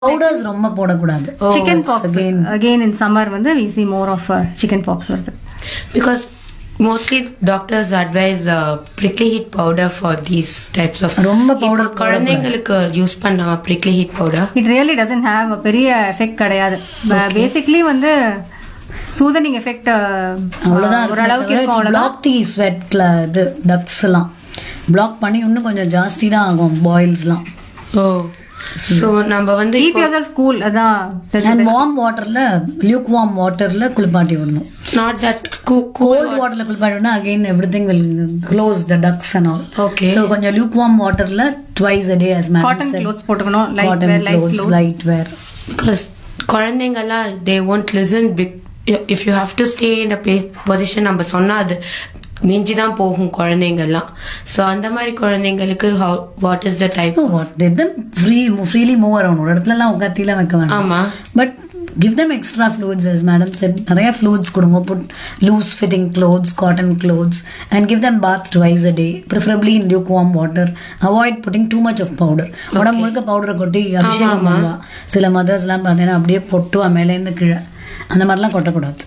Powders ரொம்ப போடக்கூடாது chicken pox again again in summer வந்து we see more of chicken pox வருது Because mostly doctors advise uh, prickly heat powder for these types of ரொம்ப powder இப்போ குழந்தைங்களுக்கு use பண்ண prickly heat powder it really doesn't have பெரிய effect கிடையாது basically வந்து soothing effect அவ்வளவுதான் ஓரளவுக்கு இருக்கும் அவ்வளவுதான் பிளாக் தி ஸ்வெட்ல இது டக்ஸ் எல்லாம் பிளாக் பண்ணி இன்னும் கொஞ்சம் ஜாஸ்தி தான் ஆகும் பாயில்ஸ்லாம் ஓ ஸோ நம்ம வந்து கீப் யுவர் செல்ஃப் கூல் அதான் அண்ட் வார்ம் வாட்டர்ல லியூக் வார்ம் வாட்டர்ல குளிப்பாட்டி விடணும் நாட் தட் கூல் கோல்ட் வாட்டர்ல குளிப்பாட்டி விடணும் again everything will close the ducts and all Okay. So கொஞ்சம் லியூக் வார்ம் வாட்டர்ல twice a day as cotton clothes போட்டுக்கணும் light cotton wear light clothes clothes light wear because குழந்தைங்கெல்லாம் they won't listen big if you have to stay in a position நம்ம சொன்னா அது மிஞ்சி தான் போகும் குழந்தைங்கெல்லாம் ஸோ அந்த மாதிரி குழந்தைங்களுக்கு how what is the type what then free freely move around ஒரு இடத்துல எல்லாம் உட்காத்திலாம் வைக்க வேண்டாம் ஆமா but give them extra fluids as madam said நிறைய ஃப்ளூட்ஸ் கொடுங்க put loose fitting clothes cotton clothes and give them bath twice a day preferably in lukewarm water avoid putting too much of powder உடம்பு முழுக்க பவுடரை கொட்டி அபிஷேகம் பண்ணுவா சில மதர்ஸ்லாம் பார்த்தீங்கன்னா அப்படியே பொட்டுவா மேலேருந்து கீழே அந்த மாதிரிலாம் கொட்டக்கூடாது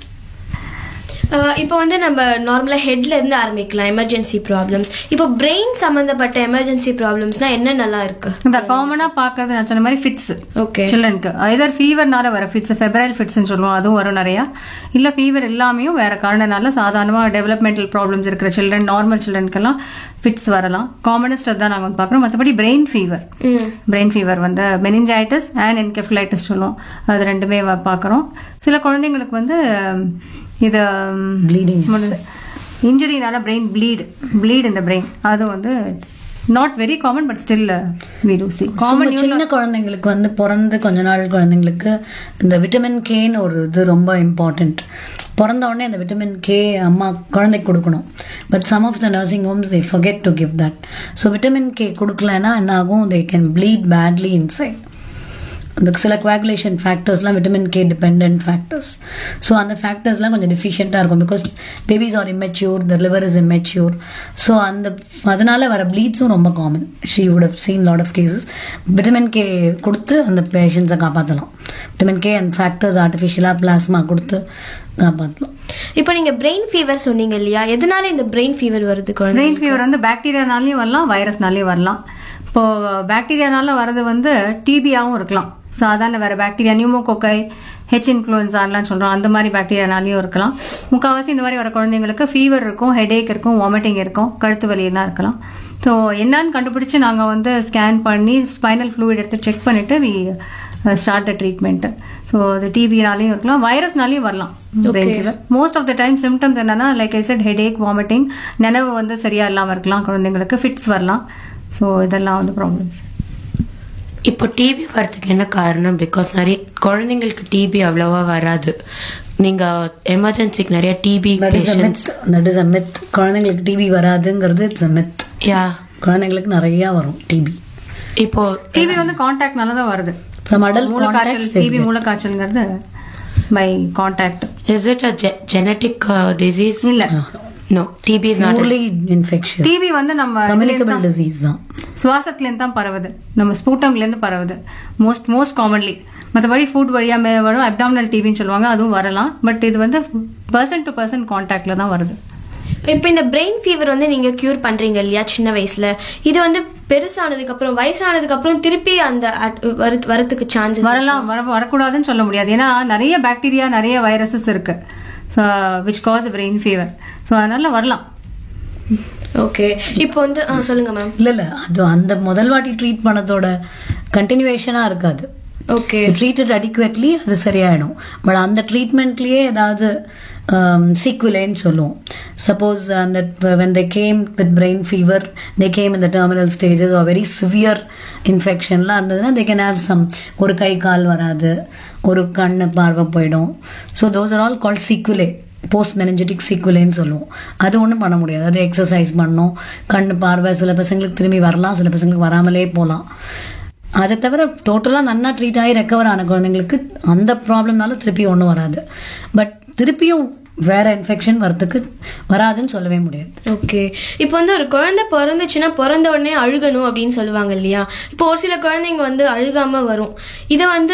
அஹ் இப்போ வந்து நம்ம நார்மலா ஹெட்ல இருந்து ஆரம்பிக்கலாம் எமர்ஜென்சி ப்ராப்ளம்ஸ் இப்போ பிரெயின் சம்பந்தப்பட்ட எமர்ஜென்சி ப்ராப்ளம்ஸ்னா என்ன நல்லா இருக்கு இந்த காமனா பாக்குறது நான் சொன்ன மாதிரி ஃபிட்ஸ் ஓகே சில்ட்ரனுக்கு ஐதர் ஃபீவர்னால வர ஃபிட்ஸ் ஃபெப்ரைல் ஃபிட்ஸ்னு சொல்லுவோம் அதுவும் வரும் நிறைய இல்ல ஃபீவர் எல்லாமே வேற காரணனால சாதாரணமா டெவலப்மெண்டல் ப்ராப்ளம்ஸ் இருக்கிற சில்ட்ரன் நார்மல் சில்ட்ரனுக்கெல்லாம் ஃபிட்ஸ் வரலாம் காமனஸ்ட் தான் நாங்க வந்து பாக்குறோம் மற்றபடி பிரெயின் ஃபீவர் பிரெயின் ஃபீவர் வந்து மெனிஞ்சைட்டிஸ் அண்ட் என்கெஃபிலைட்டிஸ் சொல்லுவோம் அது ரெண்டுமே வ- பாக்குறோம் சில குழந்தைங்களுக்கு வந்து உம், இது Bleeding. இன்ஜுரினால பிரெயின் ப்ளீட் ப்ளீட் இந்த பிரெயின் அது வந்து not very common but still we do see சும்மா காமன் சின்ன குழந்தைங்களுக்கு வந்து பிறந்து கொஞ்ச நாள் குழந்தைங்களுக்கு இந்த விட்டமின் கேன்னு ஒரு இது ரொம்ப இம்பார்ட்டண்ட் பிறந்த உடனே அந்த விட்டமின் கே அம்மா குழந்தைக்கு கொடுக்கணும் but some of the nursing homes they forget to give that so vitamin K கொடுக்கலன்னா என்ன ஆகும் they can bleed badly inside இந்த சில குவாகுலேஷன் ஃபேக்டர்ஸ்லாம் vitamin K dependent factors so அந்த ஃபேக்டர்ஸ்லாம் கொஞ்சம் டிஃபிஷியண்ட்டாக இருக்கும் because babies are immature the liver is immature so அந்த அதனால வர ப்ளீட்ஸும் ரொம்ப common she would have seen lot of cases vitamin K கொடுத்து அந்த பேஷண்ட்ஸை காப்பாற்றலாம் விட்டமின் கே அண்ட் ஃபேக்டர்ஸ் ஆர்டிஃபிஷியலாக பிளாஸ்மா கொடுத்து காப்பாற்றலாம் இப்போ நீங்க பிரெயின் ஃபீவர் சொன்னீங்க இல்லையா எதனால இந்த பிரெயின் ஃபீவர் வருது குழந்தை பிரெயின் ஃபீவர் வந்து பாக்டீரியானாலையும் வரலாம் வைரஸ்னாலையும் வரலாம் இப்போ பாக்டீரியானால வர்றது வந்து டிபியாவும் இருக்கலாம் சாதாரண வேற பாக்டீரியா நியூமோகோக்கை ஹெச் இன்ஃப்ளூயன்ஸான்லாம் சொல்றோம் அந்த மாதிரி பாக்டீரியானாலையும் இருக்கலாம் முக்கால்வாசி இந்த மாதிரி வர குழந்தைங்களுக்கு ஃபீவர் இருக்கும் ஹெடேக் இருக்கும் வாமிட்டிங் இருக்கும் கழுத்து வலியெல்லாம் இருக்கலாம் ஸோ என்னன்னு கண்டுபிடிச்சு நாங்கள் வந்து ஸ்கேன் பண்ணி ஸ்பைனல் ஃப்ளூயிட் எடுத்து செக் பண்ணிட்டு we start the treatment so அது டிபினாலையும் இருக்கலாம் வைரஸ்னாலையும் வரலாம் most of the time symptoms என்னன்னா like I said headache vomiting நினைவு வந்து சரியா இல்லாமல் இருக்கலாம் குழந்தைங்களுக்கு ஃபிட்ஸ் வரலாம் ஸோ இதெல்லாம் வந்து ப்ராப்ளம்ஸ் இப்போ டிபி வரதுக்கு என்ன காரணம் பிகாஸ் நிறைய குழந்தைங்களுக்கு டிபி அவ்வளவா வராது நீங்க எமர்ஜென்சிக்கு நிறைய TB that is a myth patients that is a myth குழந்தைங்களுக்கு டிபி வராதுங்கிறது இட்ஸ் அ மித் யா குழந்தைங்களுக்கு நிறையா வரும் டிபி இப்போ டிபி வந்து கான்டாக்ட்னால தான் வருது ஃப்ரம் அடல்ட் மூலக்காய்ச்சல் கான்டாக்ட்ஸ் டிபி மூலக்காய்ச்சல்ங்கிறது by contact is it a genetic disease இல்ல no TB is not purely infection TB வந்து நம்ம கம்யூனிகபிள் டிசீஸ் தான் சுவாசத்துல இருந்து தான் பரவுது நம்ம ஸ்பூட்டம்ல இருந்து பரவுது மோஸ்ட் மோஸ்ட் காமன்லி மற்றபடி ஃபுட் வழியா மே- வரும் அப்டாமினல் டிவின்னு சொல்லுவாங்க அதுவும் வரலாம் பட் இது வந்து பர்சன் டு பர்சன் கான்டாக்ட்ல தான் வருது இப்போ இந்த பிரெயின் ஃபீவர் வந்து நீங்க கியூர் பண்றீங்க இல்லையா சின்ன வயசுல இது வந்து பெருசானதுக்கு அப்புறம் வயசானதுக்கு அப்புறம் திருப்பி அந்த at- வரது- வரதுக்கு சான்சஸ் வரலாம் வர வரக்கூடாதுன்னு சொல்ல முடியாது ஏன்னா நிறைய பாக்டீரியா நிறைய வைரஸஸ் இருக்கு so which cause brain fever so அதனால வரலாம் ஓகே இப்போ வந்து ஆ, சொல்லுங்க மேம் இல்ல இல்ல அது அந்த முதல் வாட்டி ட்ரீட் பண்ணதோட கண்டினியூவேஷனா இருக்காது ஓகே ட்ரீட்டட் அடிக்குவேட்லி அது சரியாயிடும் பட் அந்த ட்ரீட்மெண்ட்லயே ஏதாவது சீக்குலேன்னு சொல்லுவோம் சப்போஸ் அந்த when they came with brain fever they came இந்த terminal stages are very severe இன்ஃபெக்ஷன்லாம் இருந்ததுன்னா தே கேன் ஹேவ் சம் ஒரு கை கால் வராது ஒரு கண்ணு பார்வை போயிடும் so those are all call sequelae post meningitic சீக்குலேன்னு சொல்லுவோம் அது ஒன்றும் பண்ண முடியாது அது எக்ஸசைஸ் பண்ணணும் கண்ணு பார்வை சில பசங்களுக்கு திரும்பி வரலாம் சில பசங்களுக்கு வராமலே போகலாம் அதை தவிர டோட்டலாக நன்னா ட்ரீட் ஆகி ரெக்கவர் ஆன குழந்தைங்களுக்கு அந்த ப்ராப்ளம்னால திருப்பி ஒன்றும் வராது பட் திருப்பியும் வேற இன்ஃபெக்ஷன் வரதுக்கு வராதுன்னு சொல்லவே முடியாது ஓகே இப்போ வந்து ஒரு குழந்தை பிறந்துச்சுன்னா பிறந்த உடனே அழுகணும் அப்படின்னு சொல்லுவாங்க இல்லையா இப்போ ஒரு சில குழந்தைங்க வந்து அழுகாம வரும் இதை வந்து